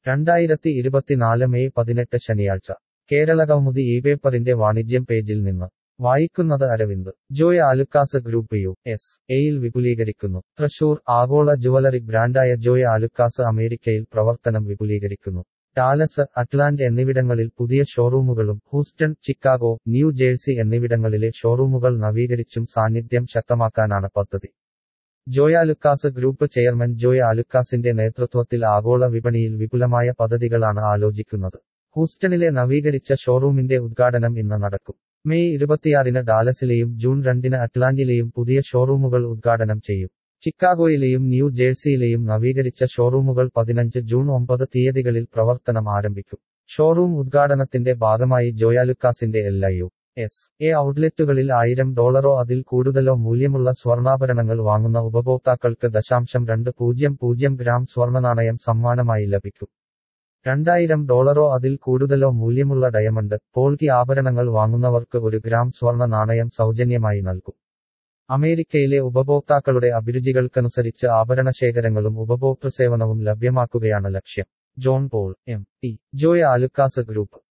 രണ്ടായിരത്തി ഇരുപത്തിനാല് മെയ് പതിനെട്ട് ശനിയാഴ്ച കേരള കൗമുദി ഈ പേപ്പറിന്റെ വാണിജ്യം പേജിൽ നിന്ന് വായിക്കുന്നത് Aravind Joy Alukkas group U S എയിൽ വിപുലീകരിക്കുന്നു തൃശൂർ ആഗോള ജുവലറി ബ്രാൻഡായ ജോയ് ആലുക്കാസ് അമേരിക്കയിൽ പ്രവർത്തനം വിപുലീകരിക്കുന്നു ഡാലസ് അറ്റ്ലാന്റ് എന്നിവിടങ്ങളിൽ പുതിയ ഷോറൂമുകളും ഹൂസ്റ്റൺ ചിക്കാഗോ ന്യൂ ജേഴ്സി എന്നിവിടങ്ങളിലെ ഷോറൂമുകൾ നവീകരിച്ചും സാന്നിധ്യം ശക്തമാക്കാനാണ് പദ്ധതി ജോയ് ആലുക്കാസ് ഗ്രൂപ്പ് ചെയർമാൻ ജോയ് ആലുക്കാസിന്റെ നേതൃത്വത്തിൽ ആഗോള വിപണിയിൽ വിപുലമായ പദ്ധതികളാണ് ആലോചിക്കുന്നത് ഹൂസ്റ്റണിലെ നവീകരിച്ച ഷോറൂമിന്റെ ഉദ്ഘാടനം ഇന്ന് നടക്കും മെയ് ഇരുപത്തിയാറിന് ഡാലസിലെയും ജൂൺ രണ്ടിന് അറ്റ്ലാന്റിലെയും പുതിയ ഷോറൂമുകൾ ഉദ്ഘാടനം ചെയ്യും ചിക്കാഗോയിലെയും ന്യൂ ജേഴ്സിയിലെയും നവീകരിച്ച ഷോറൂമുകൾ പതിനഞ്ച് ജൂൺ ഒമ്പത് തീയതികളിൽ പ്രവർത്തനം ആരംഭിക്കും ഷോറൂം ഉദ്ഘാടനത്തിന്റെ ഭാഗമായി ജോയാലുക്കാസിന്റെ എല്ലാ യു എസ് എ ഔട്ട്ലെറ്റുകളിൽ ആയിരം ഡോളറോ അതിൽ കൂടുതലോ മൂല്യമുള്ള സ്വർണ്ണാഭരണങ്ങൾ വാങ്ങുന്ന ഉപഭോക്താക്കൾക്ക് ദശാംശം രണ്ട് പൂജ്യം പൂജ്യം ഗ്രാം സ്വർണ്ണനാണയം സമ്മാനമായി ലഭിക്കും രണ്ടായിരം ഡോളറോ അതിൽ കൂടുതലോ മൂല്യമുള്ള ഡയമണ്ട് പോൾക്കി ആഭരണങ്ങൾ വാങ്ങുന്നവർക്ക് ഒരു ഗ്രാം സ്വർണ്ണ നാണയം സൗജന്യമായി നൽകും അമേരിക്കയിലെ ഉപഭോക്താക്കളുടെ അഭിരുചികൾക്കനുസരിച്ച് ആഭരണശേഖരങ്ങളും ഉപഭോക്തൃ സേവനവും ലഭ്യമാക്കുകയാണ് ലക്ഷ്യം John Paul M T Joy Alukkas group